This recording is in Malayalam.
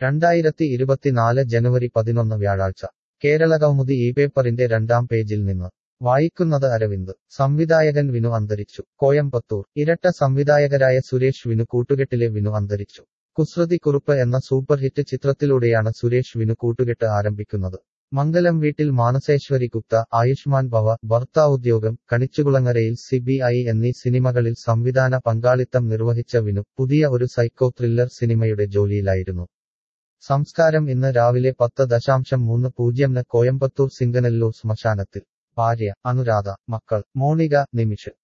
രണ്ടായിരത്തി ഇരുപത്തിനാല് ജനുവരി പതിനൊന്ന് വ്യാഴാഴ്ച കേരളകൗമുദി ഈ പേപ്പറിന്റെ രണ്ടാം പേജിൽ നിന്ന് വായിക്കുന്നത് അരവിന്ദ് സംവിധായകൻ വിനു അന്തരിച്ചു കോയമ്പത്തൂർ ഇരട്ട സംവിധായകരായ സുരേഷ് വിനു കൂട്ടുകെട്ടിലെ വിനു അന്തരിച്ചു കുസൃതി കുറുപ്പ് എന്ന സൂപ്പർഹിറ്റ് ചിത്രത്തിലൂടെയാണ് സുരേഷ് വിനു കൂട്ടുകെട്ട് ആരംഭിക്കുന്നത് മംഗലം വീട്ടിൽ മാനസേശ്വരി ഗുപ്ത ആയുഷ്മാൻ ഭവ ഭർത്താവുദ്യോഗം കണിച്ചുകുളങ്ങരയിൽ സി ബി ഐ എന്നീ സിനിമകളിൽ സംവിധാന പങ്കാളിത്തം നിർവഹിച്ച വിനു പുതിയ ഒരു സൈക്കോ ത്രില്ലർ സിനിമയുടെ ജോലിയിലായിരുന്നു സംസ്കാരം ഇന്ന് രാവിലെ പത്ത് ദശാംശം മൂന്ന് പൂജ്യംന് കോയമ്പത്തൂർ സിംഗനല്ലൂർ ശ്മശാനത്തിൽ ഭാര്യ അനുരാധ മക്കൾ മോണിക നിമിഷ്